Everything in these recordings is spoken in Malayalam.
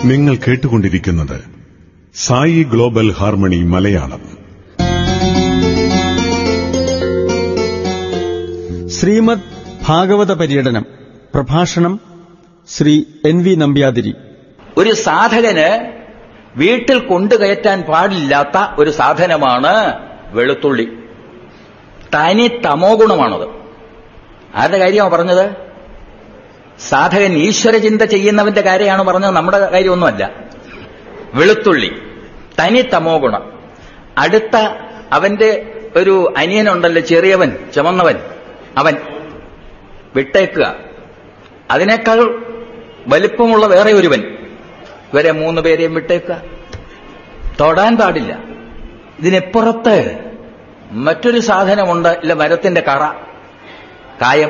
നിങ്ങൾ കേട്ടുകൊണ്ടിരിക്കുന്നത് സായി ഗ്ലോബൽ ഹാർമണി മലയാളം ശ്രീമദ് ഭാഗവത പര്യടനം പ്രഭാഷണം ശ്രീ എൻ വി നമ്പ്യാതിരി ഒരു സാധകന് വീട്ടിൽ കൊണ്ടുകയറ്റാൻ പാടില്ലാത്ത ഒരു സാധനമാണ് വെളുത്തുള്ളി തനി തമോ ഗുണമാണത് ആരുടെ കാര്യമാണ് പറഞ്ഞത് സാധകൻ ഈശ്വരചിന്ത ചെയ്യുന്നവന്റെ കാര്യമാണ് പറഞ്ഞത് നമ്മുടെ കാര്യമൊന്നുമല്ല വെളുത്തുള്ളി തനി തമോ ഗുണം അടുത്ത അവന്റെ ഒരു അനിയനുണ്ടല്ലോ ചെറിയവൻ ചുമന്നവൻ അവൻ വിട്ടേക്കുക അതിനേക്കാൾ വലിപ്പമുള്ള വേറെ ഒരുവൻ ഇവരെ മൂന്ന് പേരെയും വിട്ടേക്കുക തൊടാൻ പാടില്ല ഇതിനെപ്പുറത്ത് മറ്റൊരു സാധനമുണ്ട് ഇല്ല മരത്തിന്റെ കറ കായം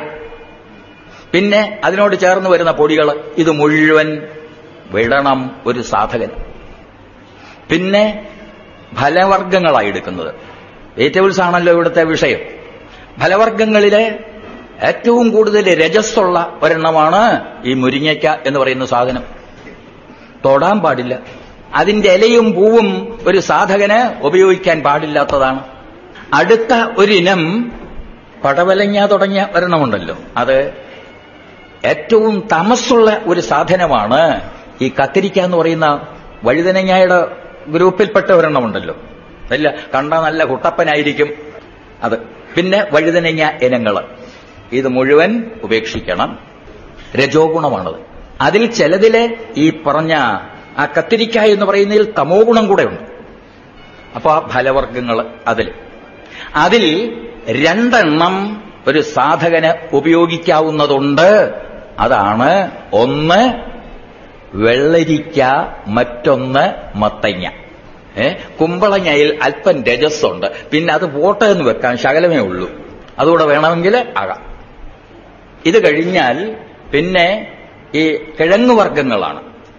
പിന്നെ അതിനോട് ചേർന്ന് വരുന്ന പൊടികൾ ഇത് മുഴുവൻ വിടണം ഒരു സാധകൻ പിന്നെ ഫലവർഗങ്ങളായി എടുക്കുന്നത് വെജിറ്റബിൾസ് ആണല്ലോ ഇവിടുത്തെ വിഷയം ഫലവർഗങ്ങളിലെ ഏറ്റവും കൂടുതൽ രജസ്സുള്ള ഒരെണ്ണമാണ് ഈ മുരിങ്ങയ്ക്ക എന്ന് പറയുന്ന സാധനം തൊടാൻ പാടില്ല അതിന്റെ ഇലയും പൂവും ഒരു സാധകന് ഉപയോഗിക്കാൻ പാടില്ലാത്തതാണ് അടുത്ത ഒരിനം പടവലങ്ങ തുടങ്ങിയ ഒരെണ്ണമുണ്ടല്ലോ അത് ഏറ്റവും തമസ്സുള്ള ഒരു സാധനമാണ് ഈ കത്തിരിക്ക എന്ന് പറയുന്ന വഴുതനങ്ങയുടെ ഗ്രൂപ്പിൽപ്പെട്ട ഒരെണ്ണമുണ്ടല്ലോ നല്ല കണ്ട നല്ല കുട്ടപ്പനായിരിക്കും അത് പിന്നെ വഴുതനങ്ങ ഇനങ്ങൾ ഇത് മുഴുവൻ ഉപേക്ഷിക്കണം രജോ ഗുണമാണത് അതിൽ ചിലതിലെ ഈ പറഞ്ഞ ആ കത്തിരിക്ക എന്ന് പറയുന്നതിൽ തമോ ഗുണം കൂടെ ഉണ്ട് അപ്പൊ ആ ഫലവർഗങ്ങൾ അതിൽ അതിൽ രണ്ടെണ്ണം ഒരു സാധകന് ഉപയോഗിക്കാവുന്നതുണ്ട് അതാണ് ഒന്ന് വെള്ളരിക്ക മറ്റൊന്ന് മത്തങ്ങ ഏ കുമ്പളങ്ങയിൽ അല്പം രജസ്സുണ്ട് പിന്നെ അത് പോട്ടെ എന്ന് വെക്കാൻ ശകലമേ ഉള്ളൂ അതുകൂടെ വേണമെങ്കിൽ ആകാം ഇത് കഴിഞ്ഞാൽ പിന്നെ ഈ കിഴങ്ങ് വർഗങ്ങളാണ്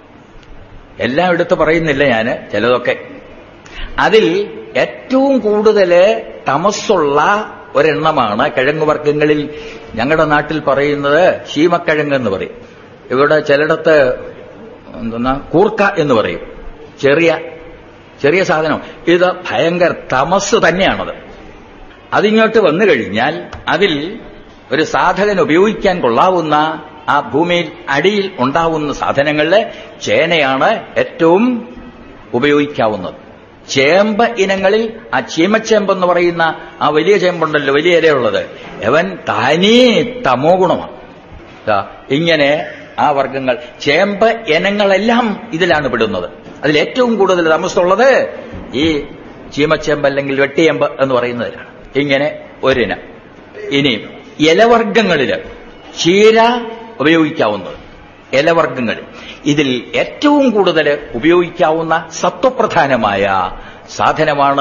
എല്ലാം എടുത്ത് പറയുന്നില്ല ഞാൻ ചിലതൊക്കെ അതിൽ ഏറ്റവും കൂടുതൽ തമസ്സുള്ള ഒരെണ്ണമാണ് കിഴങ്ങ് വർഗങ്ങളിൽ ഞങ്ങളുടെ നാട്ടിൽ പറയുന്നത് ശീമക്കിഴങ്ങ് എന്ന് പറയും ഇവിടെ ചിലയിടത്ത് എന്തെന്നാ കൂർക്ക എന്ന് പറയും ചെറിയ ചെറിയ സാധനം ഇത് ഭയങ്കര തമസ് തന്നെയാണത് അതിങ്ങോട്ട് വന്നു കഴിഞ്ഞാൽ അതിൽ ഒരു സാധകൻ ഉപയോഗിക്കാൻ കൊള്ളാവുന്ന ആ ഭൂമിയിൽ അടിയിൽ ഉണ്ടാവുന്ന സാധനങ്ങളില് ചേനയാണ് ഏറ്റവും ഉപയോഗിക്കാവുന്നത് ചേമ്പ് ഇനങ്ങളിൽ ആ ചീമച്ചേമ്പ് എന്ന് പറയുന്ന ആ വലിയ ചേമ്പുണ്ടല്ലോ വലിയ ഇലയുള്ളത് അവൻ തനി തമോ ഗുണമാണ് ദാ ഇങ്ങനെ ആ വർഗങ്ങൾ ചേമ്പ് ഇനങ്ങളെല്ലാം ഇതിലാണ് പെടുന്നത് അതിൽ ഏറ്റവും കൂടുതൽ താമസമുള്ളത് ഈ ചീമച്ചേമ്പ് അല്ലെങ്കിൽ വെട്ടിയേമ്പ് എന്ന് പറയുന്നതിലാണ് ഇങ്ങനെ ഒരിനം ഇനി ഇലവർഗങ്ങളില് ചീര ഉപയോഗിക്കാവുന്നത് ഇലവർഗങ്ങൾ ഇതിൽ ഏറ്റവും കൂടുതൽ ഉപയോഗിക്കാവുന്ന സത്വപ്രധാനമായ സാധനമാണ്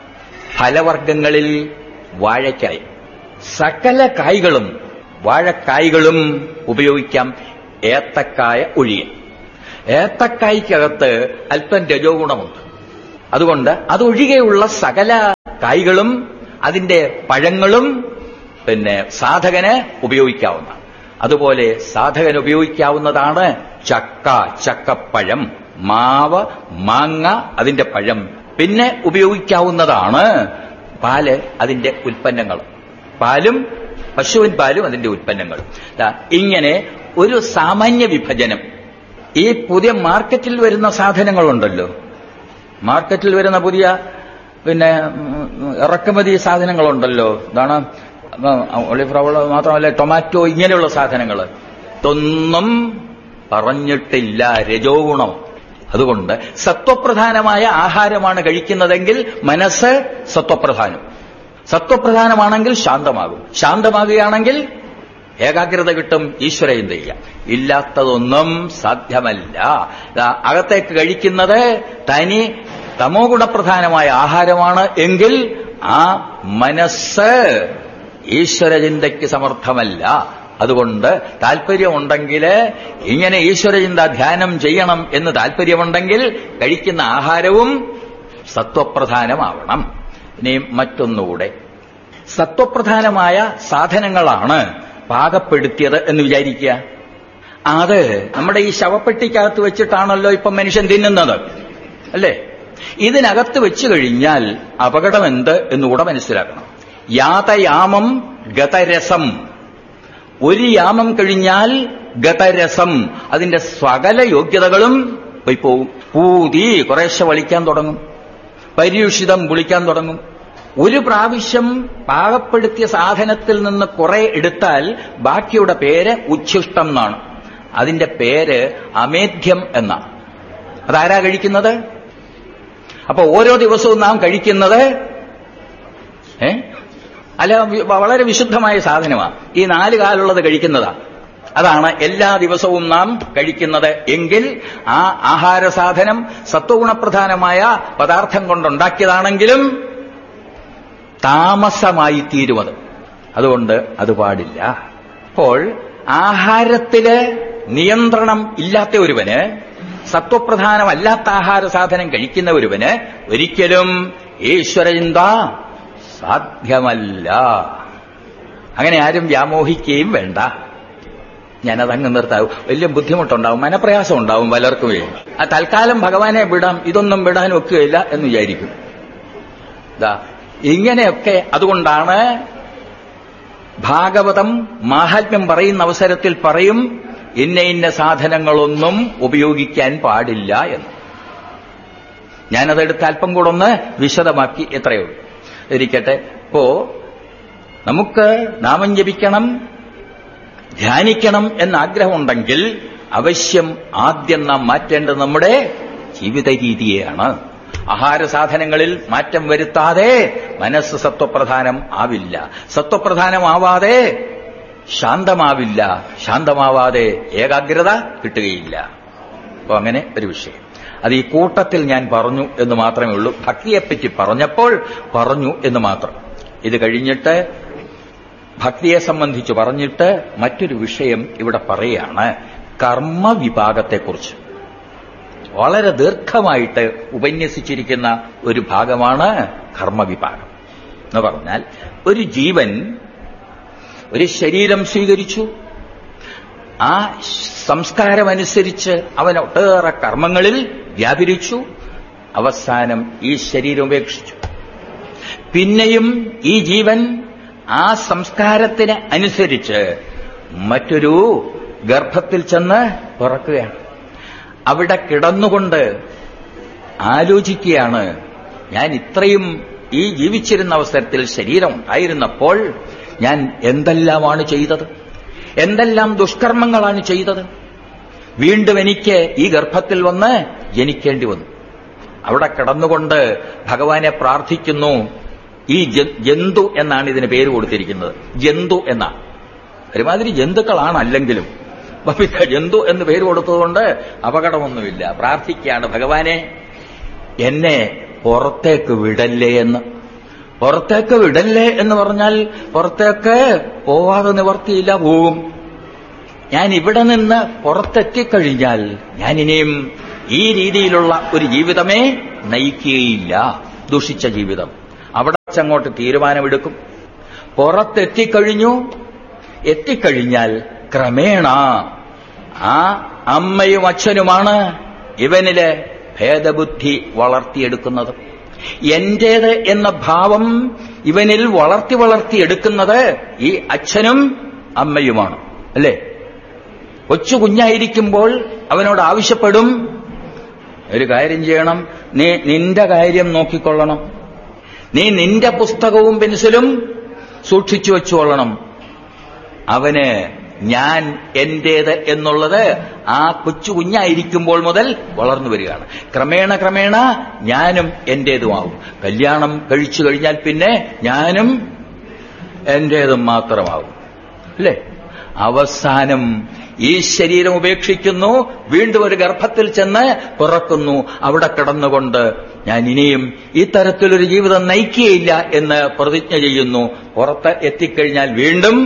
ഫലവർഗങ്ങളിൽ വാഴക്കായ് സകല കായ്കളും വാഴക്കായ്കളും ഉപയോഗിക്കാം ഏത്തക്കായ ഒഴികെ ഏത്തക്കായ്ക്കകത്ത് അല്പം രജോ ഗുണമുണ്ട് അതുകൊണ്ട് അതൊഴികെയുള്ള സകല കായ്കളും അതിന്റെ പഴങ്ങളും പിന്നെ സാധകന് ഉപയോഗിക്കാവുന്ന അതുപോലെ സാധകൻ ഉപയോഗിക്കാവുന്നതാണ് ചക്ക ചക്കപ്പഴം മാവ് മാങ്ങ അതിന്റെ പഴം പിന്നെ ഉപയോഗിക്കാവുന്നതാണ് പാല് അതിന്റെ ഉൽപ്പന്നങ്ങൾ പാലും പശുവിൻ പാലും അതിന്റെ ഉൽപ്പന്നങ്ങൾ ഇങ്ങനെ ഒരു സാമാന്യ വിഭജനം ഈ പുതിയ മാർക്കറ്റിൽ വരുന്ന സാധനങ്ങളുണ്ടല്ലോ മാർക്കറ്റിൽ വരുന്ന പുതിയ പിന്നെ ഇറക്കുമതി സാധനങ്ങളുണ്ടല്ലോ ഇതാണ് ഒളിഫ്ലവർ മാത്രമല്ല ടൊമാറ്റോ ഇങ്ങനെയുള്ള സാധനങ്ങൾ ഇതൊന്നും പറഞ്ഞിട്ടില്ല രജോ ഗുണം അതുകൊണ്ട് സത്വപ്രധാനമായ ആഹാരമാണ് കഴിക്കുന്നതെങ്കിൽ മനസ്സ് സത്വപ്രധാനം സത്വപ്രധാനമാണെങ്കിൽ ശാന്തമാകും ശാന്തമാകുകയാണെങ്കിൽ ഏകാഗ്രത കിട്ടും ഈശ്വരയും ചെയ്യാം ഇല്ലാത്തതൊന്നും സാധ്യമല്ല അകത്തേക്ക് കഴിക്കുന്നത് തനി തമോ ഗുണപ്രധാനമായ ആഹാരമാണ് എങ്കിൽ ആ മനസ്സ് ഈശ്വരചിന്തയ്ക്ക് സമർത്ഥമല്ല അതുകൊണ്ട് താല്പര്യമുണ്ടെങ്കിൽ ഇങ്ങനെ ഈശ്വരചിന്ത ധ്യാനം ചെയ്യണം എന്ന് താല്പര്യമുണ്ടെങ്കിൽ കഴിക്കുന്ന ആഹാരവും സത്വപ്രധാനമാവണം ഇനി മറ്റൊന്നുകൂടെ സത്വപ്രധാനമായ സാധനങ്ങളാണ് പാകപ്പെടുത്തിയത് എന്ന് വിചാരിക്കുക അത് നമ്മുടെ ഈ ശവപ്പെട്ടിക്കകത്ത് വെച്ചിട്ടാണല്ലോ ഇപ്പം മനുഷ്യൻ തിന്നുന്നത് അല്ലേ ഇതിനകത്ത് വെച്ചു കഴിഞ്ഞാൽ അപകടം എന്ത് എന്നുകൂടെ മനസ്സിലാക്കണം യാതയാമം ഗതരസം ഒരു യാമം കഴിഞ്ഞാൽ ഗതരസം അതിന്റെ സകല യോഗ്യതകളും പോയി പോവും പൂതി കുറേശ്ശെ വളിക്കാൻ തുടങ്ങും പര്യൂഷിതം വിളിക്കാൻ തുടങ്ങും ഒരു പ്രാവശ്യം പാകപ്പെടുത്തിയ സാധനത്തിൽ നിന്ന് കുറെ എടുത്താൽ ബാക്കിയുടെ പേര് ഉച്ഛിഷ്ടം എന്നാണ് അതിന്റെ പേര് അമേധ്യം എന്നാണ് അതാരാ കഴിക്കുന്നത് അപ്പൊ ഓരോ ദിവസവും നാം കഴിക്കുന്നത് ഏ അല്ല വി- വളരെ വിശുദ്ധമായ സാധനമാണ് ഈ നാല് കാലുള്ളത് കഴിക്കുന്നതാ അതാണ് എല്ലാ ദിവസവും നാം കഴിക്കുന്നത് എങ്കിൽ ആ ആഹാര സാധനം സത്വഗുണപ്രധാനമായ പദാർത്ഥം കൊണ്ടുണ്ടാക്കിയതാണെങ്കിലും താമസമായി തീരുമത് അതുകൊണ്ട് അത് പാടില്ല അപ്പോൾ ആഹാരത്തില് നിയന്ത്രണം ഇല്ലാത്ത ഒരുവന് സത്വപ്രധാനമല്ലാത്ത ആഹാര സാധനം കഴിക്കുന്ന ഒരുവന് ഒരിക്കലും ഈശ്വരചിന്ത സാധ്യമല്ല അങ്ങനെ ആരും വ്യാമോഹിക്കുകയും വേണ്ട ഞാനതങ്ങ് നിർത്താവും വലിയ ബുദ്ധിമുട്ടുണ്ടാവും മനപ്രയാസം ഉണ്ടാവും പലർക്കുമേ ആ തൽക്കാലം ഭഗവാനെ വിടാം ഇതൊന്നും വിടാൻ ഒക്കുകയില്ല എന്ന് വിചാരിക്കും ദാ ഇങ്ങനെയൊക്കെ അതുകൊണ്ടാണ് ഭാഗവതം മാഹാത്മ്യം പറയുന്ന അവസരത്തിൽ പറയും ഇന്ന ഇന്ന സാധനങ്ങളൊന്നും ഉപയോഗിക്കാൻ പാടില്ല എന്ന് ഞാനതെടുത്ത് അല്പം കൂടെ ഒന്ന് വിശദമാക്കി എത്രയേ ഉള്ളൂ ഇരിക്കട്ടെ ഇപ്പോ നമുക്ക് നാമം ജപിക്കണം ധ്യാനിക്കണം എന്ന ആഗ്രഹമുണ്ടെങ്കിൽ അവശ്യം ആദ്യം നാം മാറ്റേണ്ടത് നമ്മുടെ ജീവിത രീതിയെയാണ് ആഹാര സാധനങ്ങളിൽ മാറ്റം വരുത്താതെ മനസ്സ് സത്വപ്രധാനം ആവില്ല സത്വപ്രധാനമാവാതെ ശാന്തമാവില്ല ശാന്തമാവാതെ ഏകാഗ്രത കിട്ടുകയില്ല അപ്പൊ അങ്ങനെ ഒരു വിഷയം അത് ഈ കൂട്ടത്തിൽ ഞാൻ പറഞ്ഞു എന്ന് മാത്രമേ ഉള്ളൂ ഭക്തിയെപ്പറ്റി പറഞ്ഞപ്പോൾ പറഞ്ഞു എന്ന് മാത്രം ഇത് കഴിഞ്ഞിട്ട് ഭക്തിയെ സംബന്ധിച്ച് പറഞ്ഞിട്ട് മറ്റൊരു വിഷയം ഇവിടെ പറയുകയാണ് കർമ്മവിഭാഗത്തെക്കുറിച്ച് വളരെ ദീർഘമായിട്ട് ഉപന്യസിച്ചിരിക്കുന്ന ഒരു ഭാഗമാണ് കർമ്മവിഭാഗം എന്ന് പറഞ്ഞാൽ ഒരു ജീവൻ ഒരു ശരീരം സ്വീകരിച്ചു ആ സംസ്കാരമനുസരിച്ച് അവൻ ഒട്ടേറെ കർമ്മങ്ങളിൽ വ്യാപരിച്ചു അവസാനം ഈ ശരീരം ഉപേക്ഷിച്ചു പിന്നെയും ഈ ജീവൻ ആ സംസ്കാരത്തിന് അനുസരിച്ച് മറ്റൊരു ഗർഭത്തിൽ ചെന്ന് പിറക്കുകയാണ് അവിടെ കിടന്നുകൊണ്ട് ആലോചിക്കുകയാണ് ഞാൻ ഇത്രയും ഈ ജീവിച്ചിരുന്ന അവസരത്തിൽ ശരീരം ഉണ്ടായിരുന്നപ്പോൾ ഞാൻ എന്തെല്ലാമാണ് ചെയ്തത് എന്തെല്ലാം ദുഷ്കർമ്മങ്ങളാണ് ചെയ്തത് വീണ്ടും എനിക്ക് ഈ ഗർഭത്തിൽ വന്ന് ജനിക്കേണ്ടി വന്നു അവിടെ കിടന്നുകൊണ്ട് ഭഗവാനെ പ്രാർത്ഥിക്കുന്നു ഈ ജ- ജന്തു എന്നാണ് ഇതിന് പേര് കൊടുത്തിരിക്കുന്നത് ജന്തു എന്നാണ് ഒരുമാതിരി ജന്തുക്കളാണ് അല്ലെങ്കിലും അപ്പൊ ഇത് ജന്തു എന്ന് പേര് കൊടുത്തതുകൊണ്ട് അപകടമൊന്നുമില്ല പ്രാർത്ഥിക്കുകയാണ് ഭഗവാനെ എന്നെ പുറത്തേക്ക് വിടല്ലേ എന്ന് പുറത്തേക്ക് വിടല്ലേ എന്ന് പറഞ്ഞാൽ പുറത്തേക്ക് പോവാതെ നിവർത്തിയില്ല പോവും ഞാൻ ഇവിടെ നിന്ന് പുറത്തെത്തിക്കഴിഞ്ഞാൽ ഞാൻ ഇനിയും ഈ രീതിയിലുള്ള ഒരു ജീവിതമേ നയിക്കുകയില്ല ദുഷിച്ച ജീവിതം അവിടെ അങ്ങോട്ട് തീരുമാനമെടുക്കും പുറത്തെത്തിക്കഴിഞ്ഞു എത്തിക്കഴിഞ്ഞാൽ ക്രമേണ ആ അമ്മയും അച്ഛനുമാണ് ഇവനിലെ ഭേദബുദ്ധി വളർത്തിയെടുക്കുന്നത് എന്റേത് എന്ന ഭാവം ഇവനിൽ വളർത്തി വളർത്തിയെടുക്കുന്നത് ഈ അച്ഛനും അമ്മയുമാണ് അല്ലേ കൊച്ചു കുഞ്ഞായിരിക്കുമ്പോൾ അവനോട് ആവശ്യപ്പെടും ഒരു കാര്യം ചെയ്യണം നീ നിന്റെ കാര്യം നോക്കിക്കൊള്ളണം നീ നിന്റെ പുസ്തകവും പെൻസിലും സൂക്ഷിച്ചു വെച്ചുകൊള്ളണം അവന് ഞാൻ എന്റേത് എന്നുള്ളത് ആ കൊച്ചു കുഞ്ഞായിരിക്കുമ്പോൾ മുതൽ വളർന്നു വരികയാണ് ക്രമേണ ക്രമേണ ഞാനും എന്റേതുമാവും കല്യാണം കഴിച്ചു കഴിഞ്ഞാൽ പിന്നെ ഞാനും എന്റേതും മാത്രമാവും അല്ലേ അവസാനം ഈ ശരീരം ഉപേക്ഷിക്കുന്നു വീണ്ടും ഒരു ഗർഭത്തിൽ ചെന്ന് പിറക്കുന്നു അവിടെ കിടന്നുകൊണ്ട് ഞാൻ ഇനിയും ഈ തരത്തിലൊരു ജീവിതം നയിക്കുകയില്ല എന്ന് പ്രതിജ്ഞ ചെയ്യുന്നു പുറത്ത് എത്തിക്കഴിഞ്ഞാൽ വീണ്ടും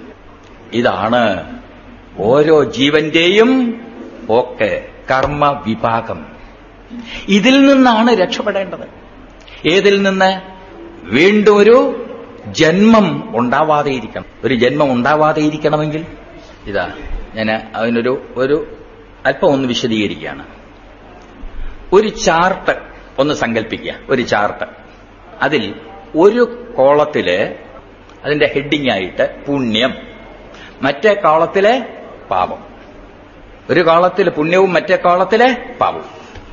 ഇതാണ് ഓരോ ജീവന്റെയും ഒക്കെ കർമ്മ വിഭാഗം ഇതിൽ നിന്നാണ് രക്ഷപ്പെടേണ്ടത് ഏതിൽ നിന്ന് വീണ്ടും ഒരു ജന്മം ഉണ്ടാവാതെ ഇരിക്കണം ഒരു ജന്മം ഉണ്ടാവാതെ ഇരിക്കണമെങ്കിൽ ഇതാ ഞാൻ അതിനൊരു ഒരു അല്പം ഒന്ന് വിശദീകരിക്കുകയാണ് ഒരു ചാർട്ട് ഒന്ന് സങ്കല്പിക്കുക ഒരു ചാർട്ട് അതിൽ ഒരു കോളത്തില് അതിന്റെ ഹെഡിംഗ് ആയിട്ട് പുണ്യം മറ്റേ കോളത്തിലെ പാപം ഒരു കോളത്തിൽ പുണ്യവും മറ്റേ കോളത്തിലെ പാപവും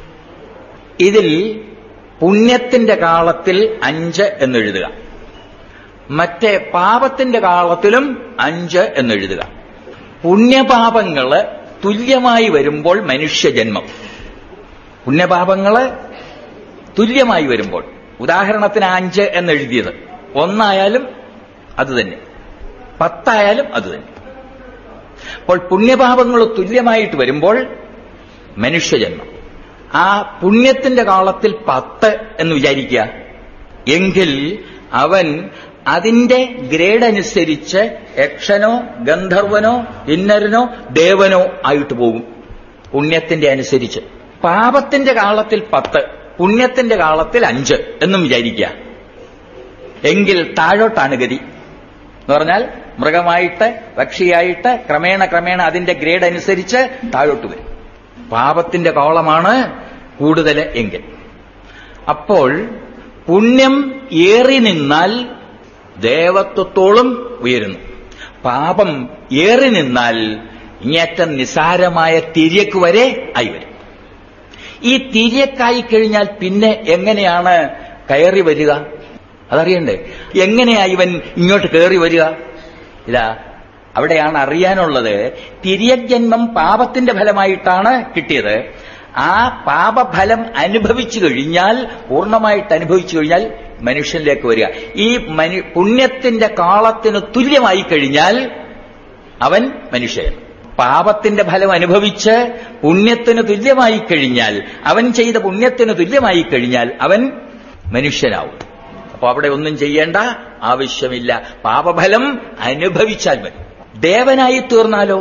ഇതിൽ പുണ്യത്തിന്റെ കാളത്തിൽ അഞ്ച് എന്നെഴുതുക മറ്റേ പാപത്തിന്റെ കാളത്തിലും അഞ്ച് എന്നെഴുതുക പുണ്യപാപങ്ങള് തുല്യമായി വരുമ്പോൾ മനുഷ്യജന്മം പുണ്യപാപങ്ങള് തുല്യമായി വരുമ്പോൾ ഉദാഹരണത്തിന് അഞ്ച് എന്നെഴുതിയത് ഒന്നായാലും അത് തന്നെ പത്തായാലും അത് തന്നെ അപ്പോൾ പുണ്യപാപങ്ങൾ തുല്യമായിട്ട് വരുമ്പോൾ മനുഷ്യജന്മം ആ പുണ്യത്തിന്റെ കാലത്തിൽ പത്ത് എന്ന് വിചാരിക്കുക എങ്കിൽ അവൻ അതിന്റെ ഗ്രേഡ് അനുസരിച്ച് യക്ഷനോ ഗന്ധർവനോ കിന്നരനോ ദേവനോ ആയിട്ട് പോകും പുണ്യത്തിന്റെ അനുസരിച്ച് പാപത്തിന്റെ കാലത്തിൽ പത്ത് പുണ്യത്തിന്റെ കാലത്തിൽ അഞ്ച് എന്നും വിചാരിക്കുക എങ്കിൽ താഴോട്ടാണ് ഗതി എന്ന് പറഞ്ഞാൽ മൃഗമായിട്ട് പക്ഷിയായിട്ട് ക്രമേണ ക്രമേണ അതിന്റെ ഗ്രേഡ് അനുസരിച്ച് താഴോട്ട് വരും പാപത്തിന്റെ കോളമാണ് കൂടുതൽ എങ്കിൽ അപ്പോൾ പുണ്യം ഏറി നിന്നാൽ ദേവത്വത്തോളം ഉയരുന്നു പാപം ഏറി നിന്നാൽ ഇങ്ങേറ്റം നിസാരമായ തിര്യക്ക് വരെ ആയി വരും ഈ തിര്യക്കായി കഴിഞ്ഞാൽ പിന്നെ എങ്ങനെയാണ് കയറി വരിക അതറിയണ്ടേ എങ്ങനെയാ ഇവൻ ഇങ്ങോട്ട് കയറി വരിക ഇതാ അവിടെയാണ് അറിയാനുള്ളത് തിര്യജന്മം പാപത്തിന്റെ ഫലമായിട്ടാണ് കിട്ടിയത് ആ പാപഫലം അനുഭവിച്ചു കഴിഞ്ഞാൽ പൂർണ്ണമായിട്ട് അനുഭവിച്ചു കഴിഞ്ഞാൽ മനുഷ്യനിലേക്ക് വരിക ഈ മനു പുണ്യത്തിന്റെ കാളത്തിന് തുല്യമായി കഴിഞ്ഞാൽ അവൻ മനുഷ്യൻ പാപത്തിന്റെ ഫലം അനുഭവിച്ച് പുണ്യത്തിന് തുല്യമായി കഴിഞ്ഞാൽ അവൻ ചെയ്ത പുണ്യത്തിന് തുല്യമായി കഴിഞ്ഞാൽ അവൻ മനുഷ്യനാവും അപ്പൊ അവിടെ ഒന്നും ചെയ്യേണ്ട ആവശ്യമില്ല പാപഫലം അനുഭവിച്ചാൽ മതി ദേവനായി തീർന്നാലോ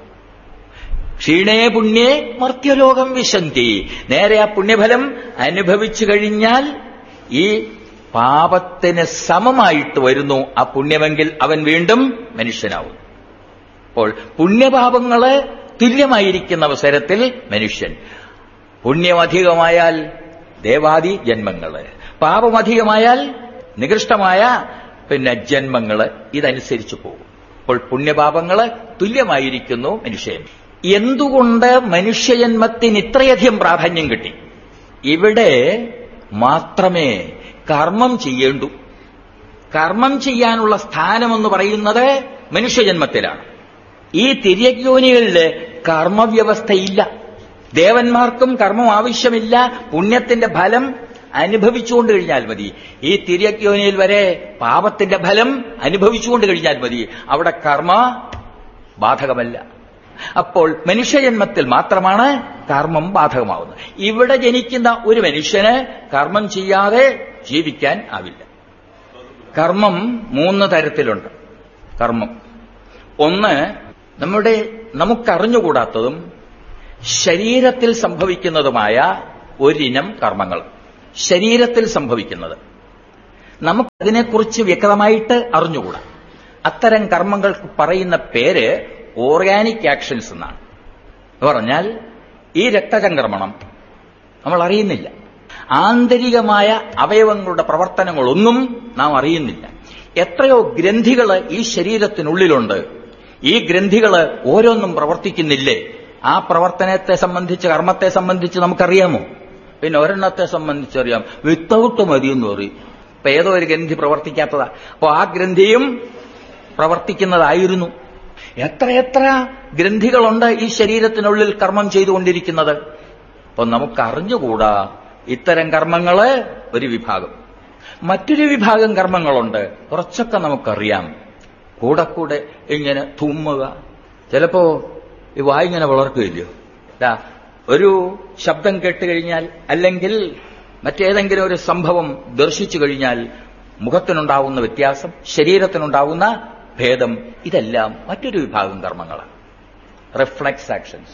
ക്ഷീണേ പുണ്യേ മർത്യലോകം വിശന്തി നേരെ ആ പുണ്യഫലം അനുഭവിച്ചു കഴിഞ്ഞാൽ ഈ പാപത്തിന് സമമായിട്ട് വരുന്നു ആ പുണ്യമെങ്കിൽ അവൻ വീണ്ടും മനുഷ്യനാവും അപ്പോൾ പുണ്യപാപങ്ങള് തുല്യമായിരിക്കുന്ന അവസരത്തിൽ മനുഷ്യൻ പുണ്യമധികമായാൽ ദേവാദി ജന്മങ്ങള് പാപമധികമായാൽ നികൃഷ്ടമായ പിന്നെ ജന്മങ്ങള് ഇതനുസരിച്ച് പോകും അപ്പോൾ പുണ്യപാപങ്ങള് തുല്യമായിരിക്കുന്നു മനുഷ്യൻ എന്തുകൊണ്ട് മനുഷ്യജന്മത്തിന് ഇത്രയധികം പ്രാധാന്യം കിട്ടി ഇവിടെ മാത്രമേ കർമ്മം ചെയ്യേണ്ടൂ കർമ്മം ചെയ്യാനുള്ള സ്ഥാനമെന്ന് പറയുന്നത് മനുഷ്യജന്മത്തിലാണ് ഈ തിര്യജ്ഞോനികളില് കർമ്മവ്യവസ്ഥയില്ല ദേവന്മാർക്കും കർമ്മം ആവശ്യമില്ല പുണ്യത്തിന്റെ ഫലം അനുഭവിച്ചുകൊണ്ട് കഴിഞ്ഞാൽ മതി ഈ തിര്യജ്ഞോനിയിൽ വരെ പാപത്തിന്റെ ഫലം അനുഭവിച്ചുകൊണ്ട് കഴിഞ്ഞാൽ മതി അവിടെ കർമ്മ ബാധകമല്ല അപ്പോൾ മനുഷ്യജന്മത്തിൽ മാത്രമാണ് കർമ്മം ബാധകമാവുന്നത് ഇവിടെ ജനിക്കുന്ന ഒരു മനുഷ്യന് കർമ്മം ചെയ്യാതെ ജീവിക്കാൻ ആവില്ല കർമ്മം മൂന്ന് തരത്തിലുണ്ട് കർമ്മം ഒന്ന് നമ്മുടെ നമുക്കറിഞ്ഞുകൂടാത്തതും ശരീരത്തിൽ സംഭവിക്കുന്നതുമായ ഒരിനം കർമ്മങ്ങൾ ശരീരത്തിൽ സംഭവിക്കുന്നത് നമുക്കതിനെക്കുറിച്ച് വ്യക്തമായിട്ട് അറിഞ്ഞുകൂടാ അത്തരം കർമ്മങ്ങൾക്ക് പറയുന്ന പേര് ഓർഗാനിക് ആക്ഷൻസ് എന്നാണ് എന്ന് പറഞ്ഞാൽ ഈ രക്തചംക്രമണം നമ്മൾ അറിയുന്നില്ല ആന്തരികമായ അവയവങ്ങളുടെ പ്രവർത്തനങ്ങളൊന്നും നാം അറിയുന്നില്ല എത്രയോ ഗ്രന്ഥികൾ ഈ ശരീരത്തിനുള്ളിലുണ്ട് ഈ ഗ്രന്ഥികൾ ഓരോന്നും പ്രവർത്തിക്കുന്നില്ലേ ആ പ്രവർത്തനത്തെ സംബന്ധിച്ച് കർമ്മത്തെ സംബന്ധിച്ച് നമുക്കറിയാമോ പിന്നെ ഒരെണ്ണത്തെ സംബന്ധിച്ചറിയാം വിത്തൗട്ട് മതി എന്ന് പറയും ഇപ്പൊ ഏതോ ഒരു ഗ്രന്ഥി പ്രവർത്തിക്കാത്തതാ അപ്പൊ ആ ഗ്രന്ഥിയും പ്രവർത്തിക്കുന്നതായിരുന്നു എത്രയെത്ര ഗ്രന്ഥികളുണ്ട് ഈ ശരീരത്തിനുള്ളിൽ കർമ്മം ചെയ്തുകൊണ്ടിരിക്കുന്നത് അപ്പൊ നമുക്ക് അറിഞ്ഞുകൂടാ ഇത്തരം കർമ്മങ്ങള് ഒരു വിഭാഗം മറ്റൊരു വിഭാഗം കർമ്മങ്ങളുണ്ട് കുറച്ചൊക്കെ നമുക്കറിയാം കൂടെ കൂടെ ഇങ്ങനെ തുമ്മുക ചിലപ്പോ ഈ വായിങ്ങനെ വളർക്കുകയില്ലയോ ദാ ഒരു ശബ്ദം കേട്ട് കഴിഞ്ഞാൽ അല്ലെങ്കിൽ മറ്റേതെങ്കിലും ഒരു സംഭവം ദർശിച്ചു കഴിഞ്ഞാൽ മുഖത്തിനുണ്ടാവുന്ന വ്യത്യാസം ശരീരത്തിനുണ്ടാവുന്ന ഭേദം ഇതെല്ലാം മറ്റൊരു വിഭാഗം കർമ്മങ്ങളാണ് റിഫ്ലക്സ് ആക്ഷൻസ്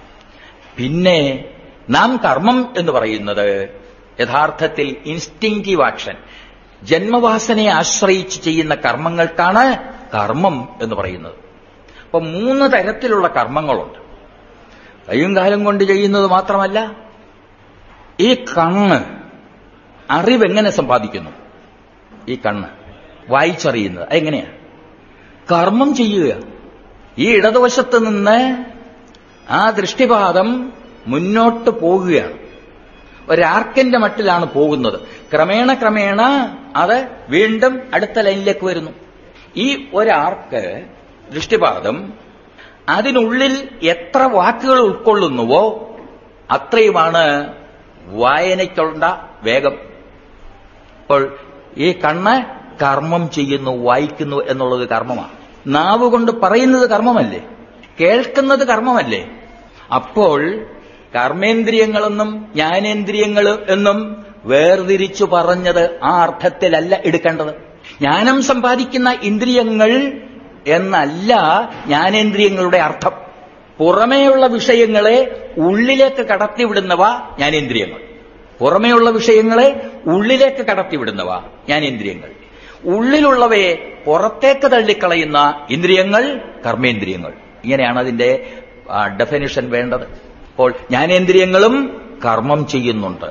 പിന്നെ നാം കർമ്മം എന്ന് പറയുന്നത് യഥാർത്ഥത്തിൽ ഇൻസ്റ്റിങ്റ്റീവ് ആക്ഷൻ ജന്മവാസനയെ ആശ്രയിച്ച് ചെയ്യുന്ന കർമ്മങ്ങൾക്കാണ് കർമ്മം എന്ന് പറയുന്നത് അപ്പൊ മൂന്ന് തരത്തിലുള്ള കർമ്മങ്ങളുണ്ട് കയ്യും കാലം കൊണ്ട് ചെയ്യുന്നത് മാത്രമല്ല ഈ കണ്ണ് അറിവെങ്ങനെ സമ്പാദിക്കുന്നു ഈ കണ്ണ് വായിച്ചറിയുന്നത് അതെങ്ങനെയാ കർമ്മം ചെയ്യുക ഈ ഇടതുവശത്ത് നിന്ന് ആ ദൃഷ്ടിപാതം മുന്നോട്ട് പോകുകയാണ് ഒരാർക്കിന്റെ മട്ടിലാണ് പോകുന്നത് ക്രമേണ ക്രമേണ അത് വീണ്ടും അടുത്ത ലൈനിലേക്ക് വരുന്നു ഈ ഒരാർക്ക് ദൃഷ്ടിപാതം അതിനുള്ളിൽ എത്ര വാക്കുകൾ ഉൾക്കൊള്ളുന്നുവോ അത്രയുമാണ് വായനയ്ക്കുള്ള വേഗം അപ്പോൾ ഈ കണ്ണ് കർമ്മം ചെയ്യുന്നു വായിക്കുന്നു എന്നുള്ളത് കർമ്മമാണ് നാവ് കൊണ്ട് പറയുന്നത് കർമ്മമല്ലേ കേൾക്കുന്നത് കർമ്മമല്ലേ അപ്പോൾ കർമ്മേന്ദ്രിയങ്ങളെന്നും ജ്ഞാനേന്ദ്രിയങ്ങൾ എന്നും വേർതിരിച്ചു പറഞ്ഞത് ആ അർത്ഥത്തിലല്ല എടുക്കേണ്ടത് ജ്ഞാനം സമ്പാദിക്കുന്ന ഇന്ദ്രിയങ്ങൾ എന്നല്ല ജ്ഞാനേന്ദ്രിയങ്ങളുടെ അർത്ഥം പുറമേയുള്ള വിഷയങ്ങളെ ഉള്ളിലേക്ക് കടത്തിവിടുന്നവ ജ്ഞാനേന്ദ്രിയങ്ങൾ പുറമേയുള്ള വിഷയങ്ങളെ ഉള്ളിലേക്ക് കടത്തിവിടുന്നവ ജ്ഞാനേന്ദ്രിയങ്ങൾ ഉള്ളിലുള്ളവയെ പുറത്തേക്ക് തള്ളിക്കളയുന്ന ഇന്ദ്രിയങ്ങൾ കർമ്മേന്ദ്രിയങ്ങൾ ഇങ്ങനെയാണ് അതിന്റെ ഡെഫിനിഷൻ വേണ്ടത് അപ്പോൾ ജ്ഞാനേന്ദ്രിയങ്ങളും കർമ്മം ചെയ്യുന്നുണ്ട്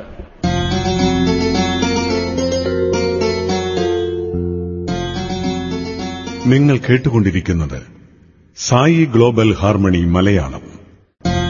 നിങ്ങൾ കേട്ടുകൊണ്ടിരിക്കുന്നത് സായി ഗ്ലോബൽ ഹാർമണി മലയാളം